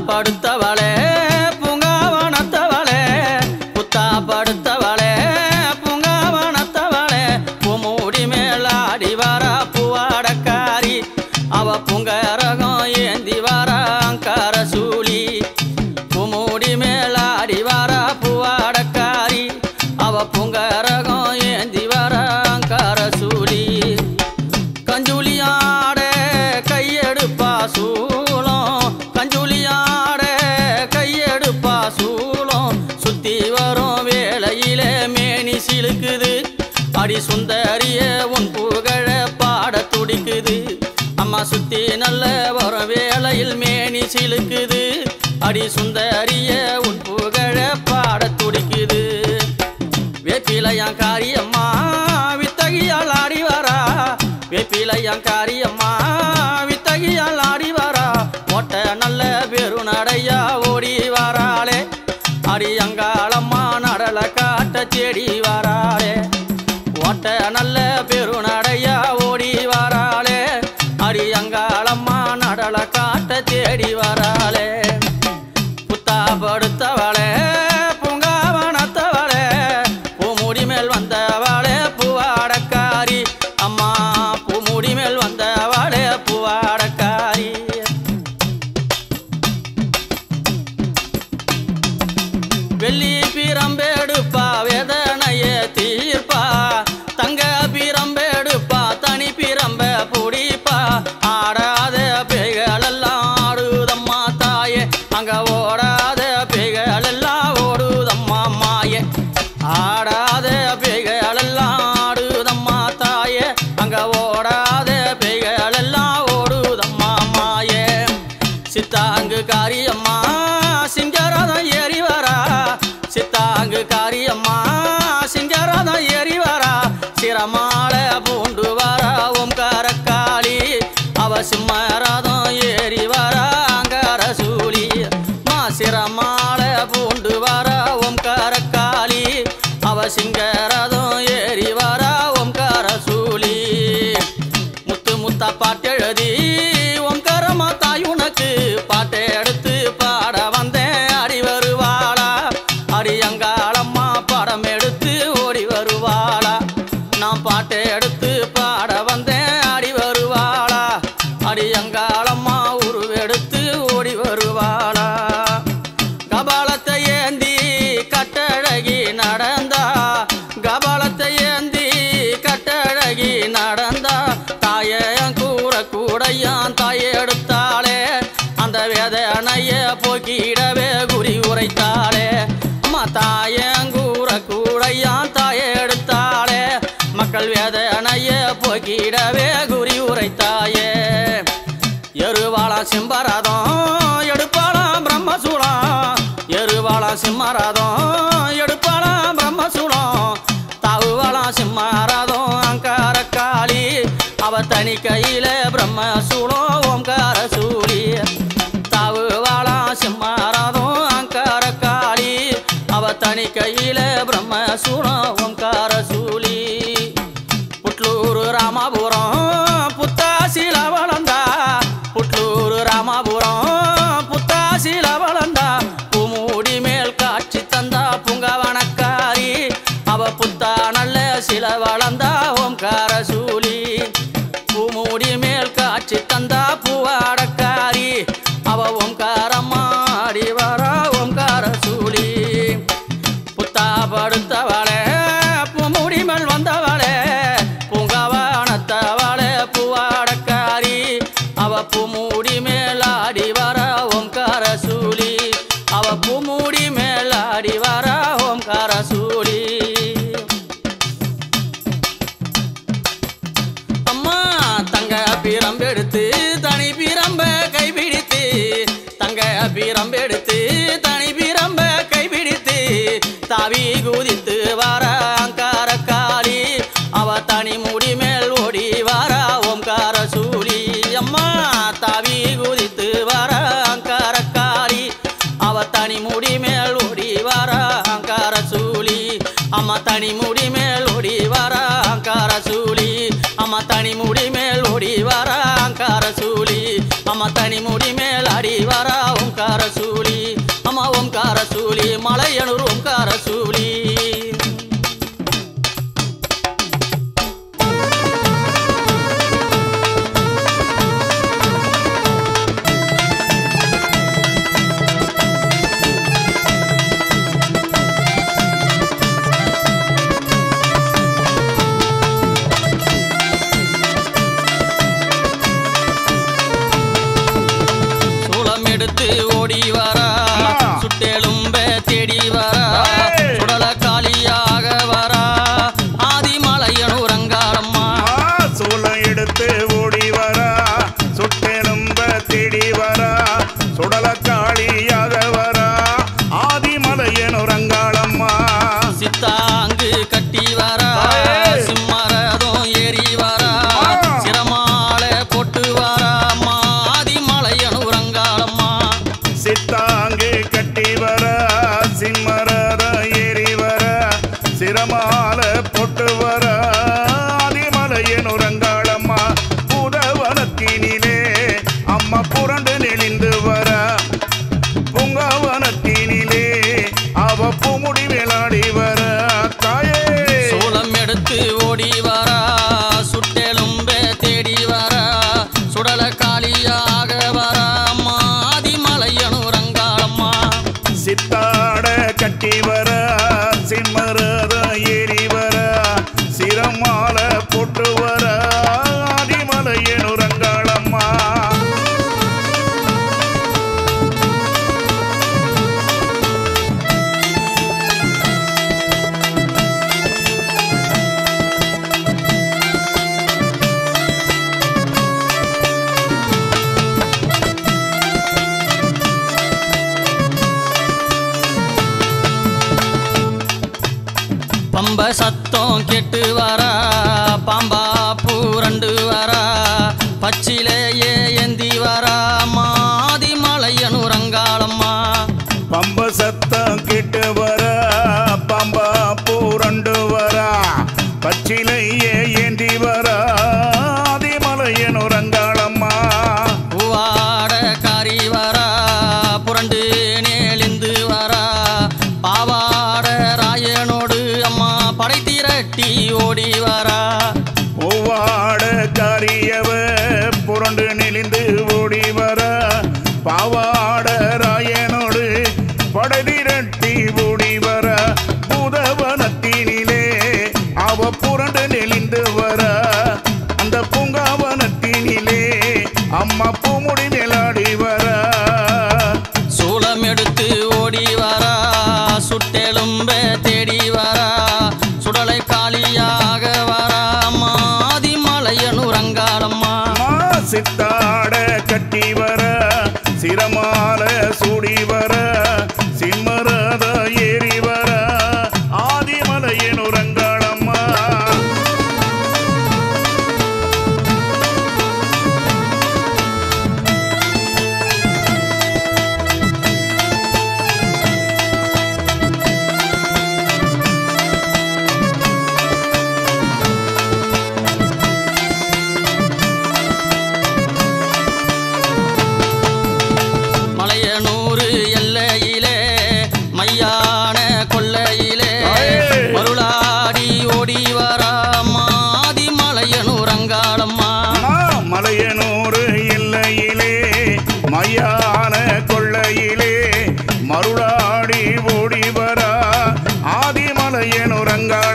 படுத்தவளே பூங்காவனத்தவளே புத்தா படுத்தவளே பூங்காவனத்தவளே பூமூடி மேலாடி வரா பூவாடக்காரி அவ பூங்கரகம் ஏந்தி வரா அங்கார சூழி பூமூடி மேலாடி வரா பூவாடக்காரி அவ பூங்கரகம் ஏந்தி வரா அங்கார சூழி கஞ்சுலியாட கையெடுப்பா சூளம் கஞ்சுலியாட கையெடுப்பா சூளம் சுத்தி வரும் வேளையிலே மேனி சிலுக்குது அடி சுந்தரிய உன் புகழ பாட துடிக்குது அம்மா சுத்தி நல்ல வரும் வேளையில் மேனி சிலுக்குது அடி சுந்தரிய உன் புகழ பாட துடிக்குது வேப்பிலையான் காரியம்மா வித்தகியால் ஆடி வரா வேப்பிலையான் காரியம்மா வித்தகியால் ஆடி வரா மொட்டை நல்ல பெருநடையா ஓடி வராளே அடி அங்காளம்மா நடல காட்ட தேடி வராளே ஓட்ட நல்ல பெருநடையா ஓடி வராளே அடி அங்காளம்மா நடல காட்ட தேடி வராளே புத்தா படுத்தவளே பூங்காவனத்தவளே பூமுடி மேல் வந்தவளே பூவாடக்காரி அம்மா பூமுடி மேல் வந்தவளே பூவாடக்காரி வெள்ளி பிரம்பெடுப்பா வேதனைய தீர்ப்பா தங்க பிரம்பெடுப்பா தனி பிரம்ப புடிப்பா ஆடாத பேய்கள் எல்லாம் ஆடுதம்மா தாயே அங்க ஓடாத பேய்கள் எல்லாம் ஓடுதம்மா மாயே ஆடாத பேய்கள் எல்லாம் ஆடுதம்மா தாயே அங்க ஓடாத பேய்கள் எல்லாம் ஓடுதம்மா மாயே சித்தாங்கு காரியம்மா சிங்கரதம் ஏறி வரா சித்தாங்கு காரியம்மா சிங்கரதம் ஏறி வரா சிரமால பூண்டு வரா ஓம்காரக்காளி அவ சிம்மரதம் ஏறி வரா அங்கார சூழி மா சிரமால பூண்டு வரா ஓம்காரக்காளி அவ சிங்கரதம் ஏறி வரா ஓம்கார சூழி முத்து முத்தா பாட்டெழுதி ஓம்காரமா தாய் உனக்கு பாட்டை எடுத்து பாட வந்தேன் அடி வருவாளா அடி அங்காளம்மா படம் எடுத்து ஓடி வருவாளா நான் பாட்டை எடுத்து பாட வந்தேன் அடி வருவாளா அடி அங்காளம்மா உருவெடுத்து ஓடி வருவாளா கபாலத்தை ஏந்தி கட்டழகி நடந்தா கபாலத்தை ஏந்தி கட்டழகி நடந்தா தாயன் கூற கூடையான் தாயை எடுத்தாளே அந்த வேதனைய போக்கிடவே குறி உரைத்தாளே அம்மா தாயங்கூற கூடையான் தாயை எடுத்தாளே மக்கள் வேதனைய போக்கிடவே குறி உரைத்தாயே எருவாளம் சிம்பரதம் எடுப்பாளாம் பிரம்மசூலம் எருவாளம் சிம்மரதம் எடுப்பாளாம் பிரம்மசூலம் தாவுவாளாம் சிம்மரதம் அங்கார காளி அவ தனி கையில பிரம்மசூலம் ஓம்கார சூழி தாவுவாளாம் சிம்மரதம் அங்கார காளி அவ தனி கையில பிரம்மசூலம் ஓம்கார சூழி புட்லூரு ராமாபுரம் புத்தாசில வளர்ந்தா புட்லூரு ராமாபுரம் புத்தாசில வளர்ந்தா பூமூடி மேல் காட்சி தந்தா பூங்கவனக்காரி அவ புத்தா நல்ல சில வளர்ந்தா ஓம்கார சூழி பூமூடி மேல் காட்சி தந்தா பூவாடக்காரி அவ ஓம்காரம்மா ஆடி வரா ஓம்கார சூழி புத்தா படுத்தவளே பூமுடி மேல் வந்தவளே பூங்காவனத்தவளே பூவாடக்காரி அவ பூமுடி மேல் ஆடி வர ஓம்கார சூழி அவ பூமுடி மேல் ஆடி வர ஓம்கார சூழி அம்மா தங்க பிரம்பெடுத்து தனி பிரம்ப கைபிடித்து தங்க பிரம்பெடுத்து தனி பிரம்ப கைபிடித்து தாவி குதித்து வர அங்கார காளி அவ தனி முடி மேல் ஓடி வர ஓம்கார சூழி அம்மா தாவி குதித்து வர அங்கார காளி அவ தனி முடி மேல் ஓடி வர அங்கார சூழி அம்மா தனி முடி மேல் ஓடி வர அங்கார சூழி அம்மா தனி முடி மேல் ஓடி வர அங்கார சூழி அம்மா தனி முடி மேல் அடி வர ஓங்கார சூழி மலையனூரும் காரசூலி சூளம் எடுத்து ஓடி வரா அம்மா. சுட்டெலும்ப தேடி வரா ஏய். சுடல காலியாக வரா ஆதிமலையனூர் அங்காளம்மா ஆ, சூளம் எடுத்து ஓடி வரா சுட்டெலும்ப தேடி வரா சுடல காளியாக வரா ஆதிமலையனூர் அங்காளம்மா சித்தாங்கு கட்டி வரா ஏய். சிம்மரதம் ஏறி வரா அம்மா. சிரமால போட்டு வரா ஆதிமலையனூர் அங்காளம்மா சித்தாங்கு கட்டி வர சிம்மரர ஏறி வர சிரமால பொட்டு வர ஆதிமலையன் உரங்காளம்மா புதவனத்தினிலே அம்மா புரண்டு நெளிந்து வர பூங்காவனத்தினிலே அவ பூமுடி விளாடி வர தாயே சூளம் எடுத்து ஓடி வரா சுட்டெலும்ப தேடி வரா சுடல காலியாக வரா ஆதிமலையனூர் அங்காளம்மா சித்தாட கட்டி வர சிம்மரத ஏறி வர சிரமால போட்டு வர ஆதிமலையன் உரங்காளம்மா பம்ப சத்தம் கேட்டு வரா பாம்பா பூரண்டு வரா பச்சிலேயே ஏந்தி வரா மாதிமலையனூர் அங்காளம்மா பம்ப சத்தம் கிட்டு வர பம்பா பூரண்டு வர பச்சிலையே ஏந்தி வர ஆதிமலையன் உரங்காளம்மா பூவாட காரி வரா புரண்டு நேலிந்து வரா பாவாட ராயனோடு அம்மா படை திரட்டி ஓடி வரா பூவாட காரியவ புரண்டு நெளிந்து ஓடி வர பாவாட ராயனோடு படதிரட்டி ஓடி வர புதவனத்தினிலே அவ புரண்டு நெளிந்து வர அந்த பூங்காவனத்தினிலே அம்மா பூமுடி மேலாடி வர சூளம் எடுத்து ஓடி வரா சுட்டெலும்ப தேடி வரா சுடலை காலியாக வரா மாதிமலையனூர் அங்காளம்மா அம்மா சித்தாட கட்டி வர சிரமால சூடி வர சிம்மரத ஏறி வர ஆதிமலையன் உரங்காளம்மா மலையனூர் எல்லையிலே மையான கொல்லையிலே தாயே! மருளாடி ஓடி வரா மாதிமலையனூர் அங்காளம்மா அம்மா மலையனூர் எல்லையிலே மையான கொள்ளையிலே மருளாடி ஓடி வர ஆதிமலையன் உரங்காளம்மா